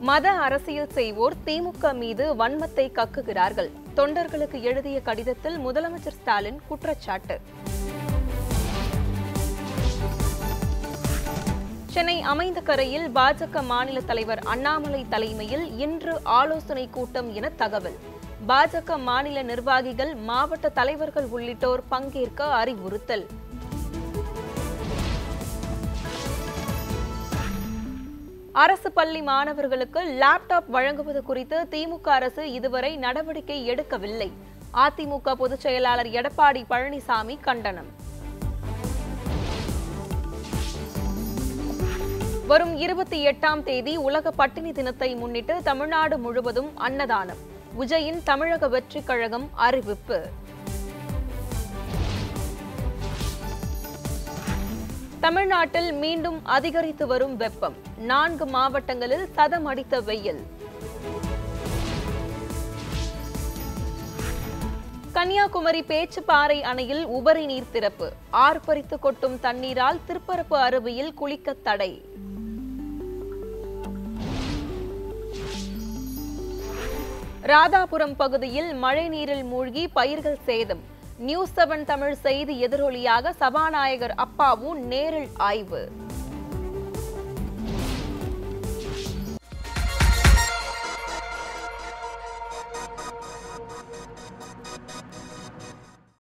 மத அரசியல் செய்வோர் திமுக மீது வன்மத்தை கக்குகிறார்கள் தொண்டர்களுக்கு எழுதிய கடிதத்தில் முதலமைச்சர் ஸ்டாலின் குற்றச்சாட்டு சென்னை அமைந்த கரையில் பாஜக மாநில தலைவர் அண்ணாமலை தலைமையில் இன்று ஆலோசனை கூட்டம் என தகவல் பாஜக மாநில நிர்வாகிகள் மாவட்ட தலைவர்கள் உள்ளிட்டோர் பங்கேற்க அறிவுறுத்தல் அரசு பள்ளி மாணவர்களுக்கு லேப்டாப் வழங்குவது குறித்து திமுக அரசு இதுவரை நடவடிக்கை எடுக்கவில்லை அதிமுக பொதுச் செயலாளர் எடப்பாடி பழனிசாமி கண்டனம் வரும் இருபத்தி எட்டாம் தேதி உலக பட்டினி தினத்தை முன்னிட்டு தமிழ்நாடு முழுவதும் அன்னதானம் விஜயின் தமிழக வெற்றிக் கழகம் அறிவிப்பு தமிழ்நாட்டில் மீண்டும் அதிகரித்து வரும் வெப்பம் நான்கு மாவட்டங்களில் சதம் அடித்த வெயில் கன்னியாகுமரி பேச்சுப்பாறை அணையில் உபரி நீர் திறப்பு ஆர்ப்பரித்து கொட்டும் தண்ணீரால் திருப்பரப்பு அருவியில் குளிக்க தடை ராதாபுரம் பகுதியில் மழை நீரில் மூழ்கி பயிர்கள் சேதம் நியூஸ் செவன் தமிழ் செய்தி எதிரொலியாக சபாநாயகர் அப்பாவு நேரில் ஆய்வு